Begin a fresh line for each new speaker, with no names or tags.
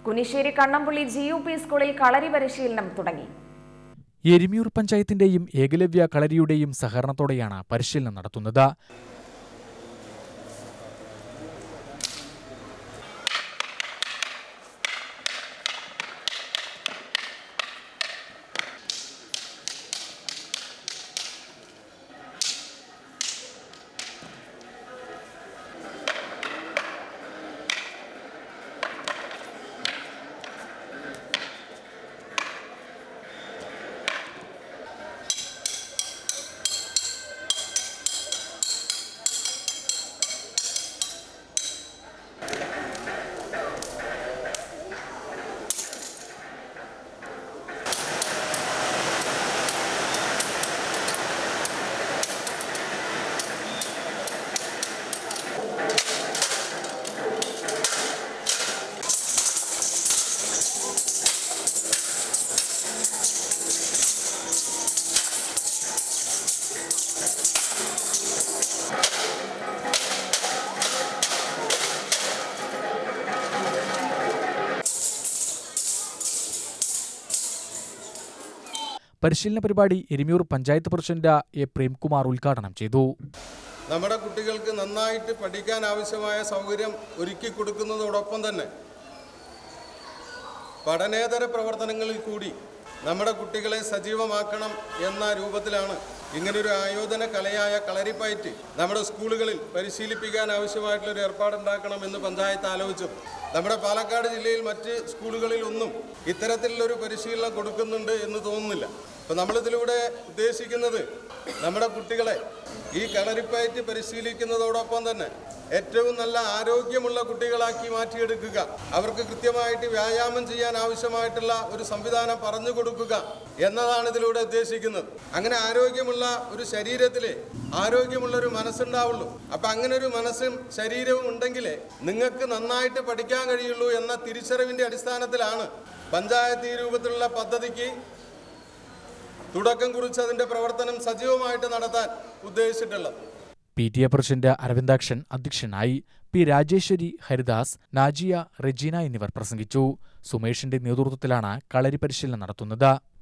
Kunissery Kannampully G U P സ്കൂളിൽ കളരി പരിശീലനം തുടങ്ങി
എരിമ്യൂർ പഞ്ചായത്തിന്റെയും ഏകലവ്യ കളരിയുടെയും സഹകരണത്തോടെയാണ് പരിശീലനം നടത്തുന്നത് പരിശീലന പരിപാടി എരിമ്യൂർ പഞ്ചായത്ത് പ്രസിഡന്റ് എ പ്രേംകുമാർ ഉദ്ഘാടനം ചെയ്തു
നമ്മുടെ കുട്ടികൾക്ക് നന്നായിട്ട് പഠിക്കാൻ ആവശ്യമായ സൗകര്യം ഒരുക്കി കൊടുക്കുന്നതോടൊപ്പം തന്നെ പഠനേതര പ്രവർത്തനങ്ങളിൽ കൂടി നമ്മുടെ കുട്ടികളെ സജീവമാക്കണം എന്ന രൂപത്തിലാണ് ഇങ്ങനൊരു ആയോധന കലയായ കളരിപ്പയറ്റ് നമ്മുടെ സ്കൂളുകളിൽ പരിശീലിപ്പിക്കാൻ ആവശ്യമായിട്ടുള്ള ഒരു ഏർപ്പാടുണ്ടാക്കണം എന്ന് പഞ്ചായത്ത് ആലോചിച്ചു നമ്മുടെ പാലക്കാട് ജില്ലയിൽ മറ്റ് സ്കൂളുകളിൽ ഒന്നും ഇത്തരത്തിലുള്ളൊരു പരിശീലനം കൊടുക്കുന്നുണ്ട് എന്ന് തോന്നുന്നില്ല അപ്പോൾ നമ്മളിതിലൂടെ ഉദ്ദേശിക്കുന്നത് നമ്മുടെ കുട്ടികളെ ഈ കളരിപ്പയറ്റ് പരിശീലിക്കുന്നതോടൊപ്പം തന്നെ ഏറ്റവും നല്ല ആരോഗ്യമുള്ള കുട്ടികളാക്കി മാറ്റിയെടുക്കുക അവർക്ക് കൃത്യമായിട്ട് വ്യായാമം ചെയ്യാൻ ആവശ്യമായിട്ടുള്ള ഒരു സംവിധാനം പറഞ്ഞു കൊടുക്കുക എന്നതാണ് ഇതിലൂടെ ഉദ്ദേശിക്കുന്നത് അങ്ങനെ ആരോഗ്യമുള്ള ഒരു ശരീരത്തിലെ ആരോഗ്യമുള്ള ഒരു മനസ്സുണ്ടാവുള്ളൂ അപ്പം അങ്ങനെ ഒരു മനസ്സും ശരീരവും ഉണ്ടെങ്കിലേ നിങ്ങൾക്ക് നന്നായിട്ട് പഠിക്കാൻ കഴിയുള്ളൂ എന്ന തിരിച്ചറിവിൻ്റെ അടിസ്ഥാനത്തിലാണ് പഞ്ചായത്ത് ഈ രൂപത്തിലുള്ള പദ്ധതിക്ക് തുടക്കം കുറിച്ച് അതിൻ്റെ പ്രവർത്തനം സജീവമായിട്ട് നടത്താൻ ഉദ്ദേശിച്ചിട്ടുള്ളത്
P T A president Aravindakshan അധ്യക്ഷനായി പി രാജേശ്വരി ഹരിദാസ് നാജിയ റെജീന എന്നിവർ പ്രസംഗിച്ചു സുമേഷിന്റെ നേതൃത്വത്തിലാണ് കളരി പരിശീലനം നടത്തുന്നത്